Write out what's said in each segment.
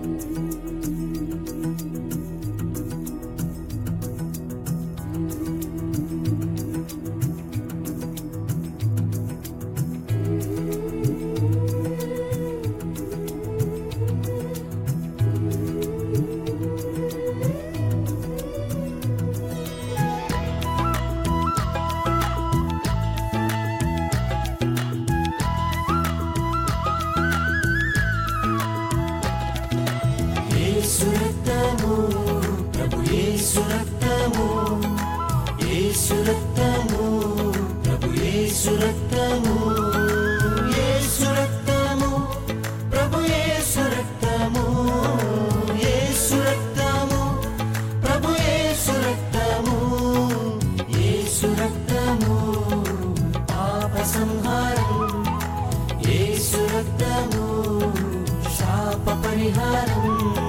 యేసు రక్తము ప్రభు యేసు రక్తము యేసు రక్తము ప్రభు యేసు రక్తము యేసు రక్తము ప్రభు యేసు రక్తము యేసు రక్తము ప్రభు యేసు రక్తము యేసు రక్తము పాప సంహారం యేసు రక్తము శాప పరిహారం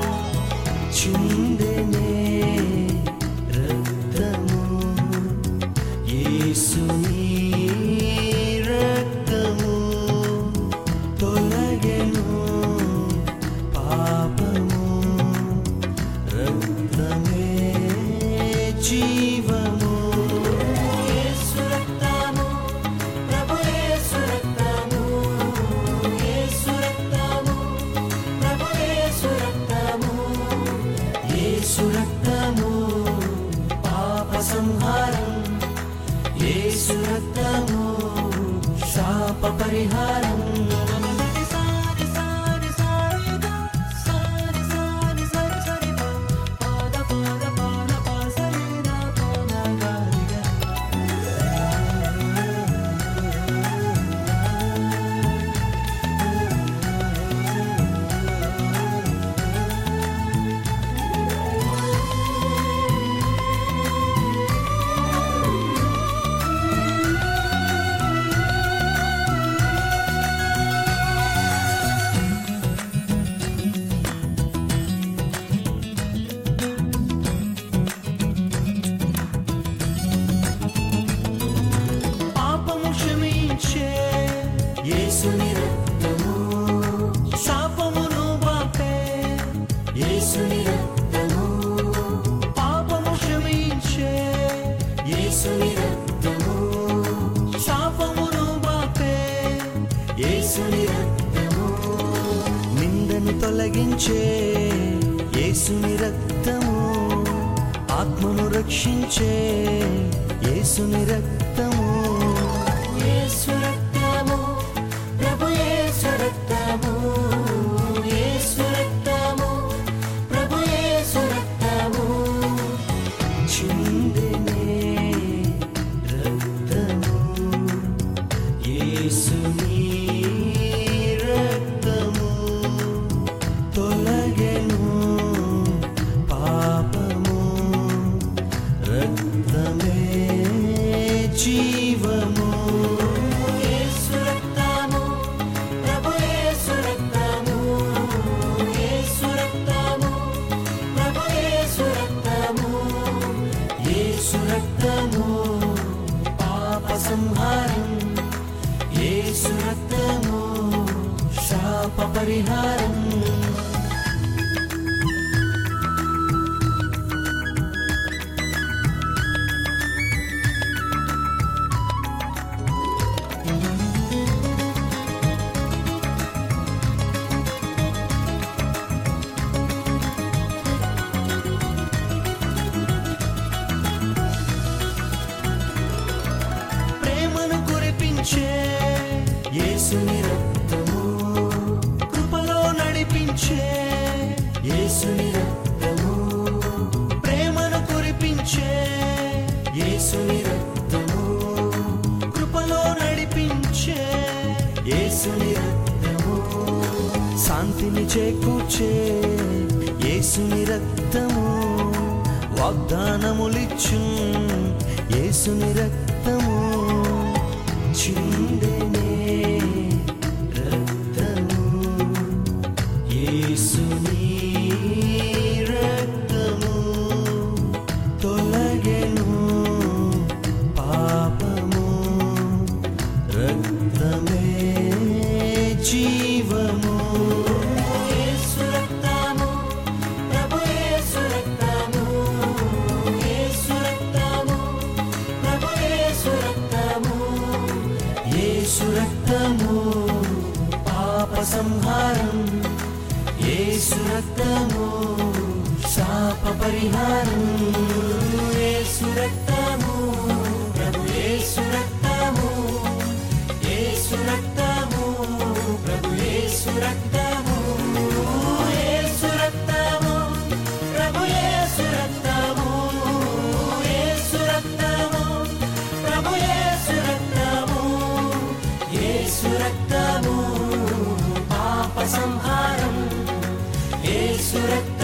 చిందనే రక్తము యేసుని రక్తము తొలగెను పాపము రక్తమే జీవము యేసు రక్తము ప్రభు యేసు రక్తము యేసు రక్తము ప్రభు యేసు రక్తము యేసు రక్తము పాప సంహారం యేసు రక్తము శాప పరిహారం పాపము క్షమించే యేసుని రక్తము శాపమును బాపే యేసుని రక్తము పాపము క్షమించే యేసుని రక్తము శాపమును బాపే యేసుని రక్తము నిందను తొలగించే యేసుని రక్తము ఆత్మను రక్షించే యేసుని రక్తము యేసు రక్తము ప్రభు యేసు రక్తము యేసు రక్తము ప్రభు యేసు రక్తము చిందనే రక్తము యేసుని రక్తము తొలగెను పాపము రక్తమే జీవము యేసు రక్తము ప్రభు యేసు రక్తము యేసు రక్తము ప్రభు యేసు రక్తము యేసు రక్తము పాప సంహారం యేసు రక్తము శాప పరిహారం ప్రేమను కురిపించే యేసుని రక్తము కృపలో నడిపించే యేసుని రక్తము ప్రేమను కురిపించే యేసుని రక్తము కృపలో నడిపించే యేసుని రక్తము శాంతిని చేకూర్చే యేసుని రక్తము వాగ్దానములిచ్చు యేసుని రక్తము చిందనే రక్తము యేసుని రక్తము తొలగెను పాపము రక్తమే జీవము యేసు రక్తము సంహారం యేసు రక్తము శాప పరిహారం యేసు రక్తము ప్రభు యేసు రక్తము యేసు రక్తము ప్రభు యేసు రక్తము యేసు రక్తము ప్రభు యేసు రక్తము యేసు రక్తము ప్రభు యేసు రక్తము యేసు రక్తము పాప సంహారం యేసు రక్తము